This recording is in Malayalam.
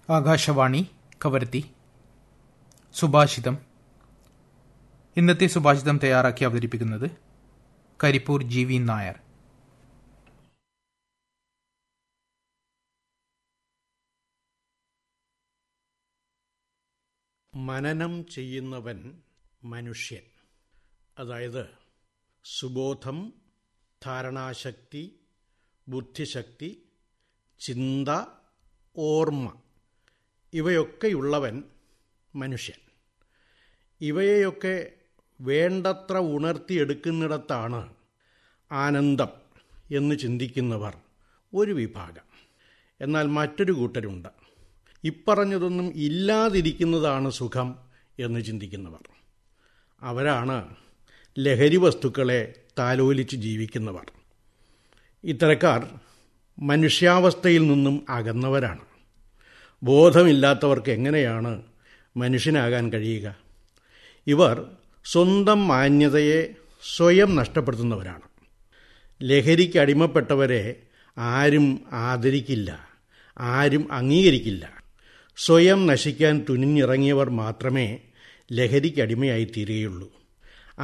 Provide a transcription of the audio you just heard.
ആകാശവാണി കവരത്തി സുഭാഷിതം ഇന്നത്തെ സുഭാഷിതം തയ്യാറാക്കി അവതരിപ്പിക്കുന്നത് കരിപ്പൂർ ജി വി നായർ മനനം ചെയ്യുന്നവൻ മനുഷ്യൻ അതായത് സുബോധം ധാരണാശക്തി ബുദ്ധിശക്തി ചിന്ത ഓർമ്മ ഇവയൊക്കെയുള്ളവൻ മനുഷ്യൻ ഇവയെയൊക്കെ വേണ്ടത്ര ഉണർത്തിയെടുക്കുന്നിടത്താണ് ആനന്ദം എന്ന് ചിന്തിക്കുന്നവർ ഒരു വിഭാഗം എന്നാൽ മറ്റൊരു കൂട്ടരുണ്ട് ഇപ്പറഞ്ഞതൊന്നും ഇല്ലാതിരിക്കുന്നതാണ് സുഖം എന്ന് ചിന്തിക്കുന്നവർ അവരാണ് ലഹരി വസ്തുക്കളെ താലോലിച്ച് ജീവിക്കുന്നവർ ഇത്തരക്കാർ മനുഷ്യാവസ്ഥയിൽ നിന്നും അകന്നവരാണ് ബോധമില്ലാത്തവർക്ക് എങ്ങനെയാണ് മനുഷ്യനാകാൻ കഴിയുക ഇവർ സ്വന്തം മാന്യതയെ സ്വയം നഷ്ടപ്പെടുത്തുന്നവരാണ് ലഹരിക്ക് അടിമപ്പെട്ടവരെ ആരും ആദരിക്കില്ല ആരും അംഗീകരിക്കില്ല സ്വയം നശിക്കാൻ തുനിഞ്ഞിറങ്ങിയവർ മാത്രമേ ലഹരിക്കടിമയായി തീരുകയുള്ളൂ